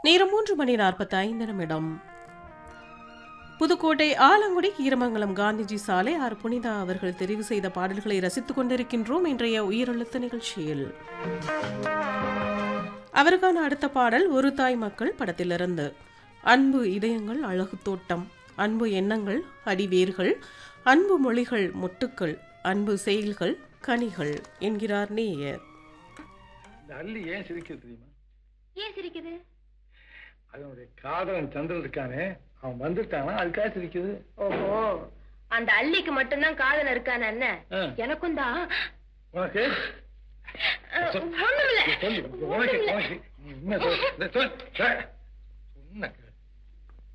நேரம் மூன்று மணி நாற்பத்தி ஐந்து நிமிடம் புதுக்கோட்டை ஆலங்குடி கீரமங்கலம் காந்திஜி சாலை ஆர் புனிதா அவர்கள் தெரிவு செய்த பாடல்களை ரசித்துக் கொண்டிருக்கின்றோம் இன்றைய உயிரெழுத்து நிகழ்ச்சியில் அவருக்கான அடுத்த பாடல் ஒரு தாய் மக்கள் படத்திலிருந்து அன்பு இதயங்கள் அழகு தோட்டம் அன்பு எண்ணங்கள் அடிவேர்கள் அன்பு மொழிகள் மொட்டுக்கள் அன்பு செயல்கள் கனிகள் என்கிறார் நேயர் இந்த அள்ளி ஏன் சிரிக்கிறது தெரியுமா ஏன் சிரிக்குது அதனுடைய காதலன் சந்திரன் இருக்கானே அவன் வந்துட்டானா அதுக்காக சிரிக்குது ஓஹோ அந்த அள்ளிக்கு மட்டும்தான் காதல் இருக்கான என்ன ஆ. எனக்கும் தான் உனக்கு ஒண்ணுமில்ல சொல்லு உனக்கு உனக்கு நீ உண்மை சொல்லு. இந்த சொல். சொன்ன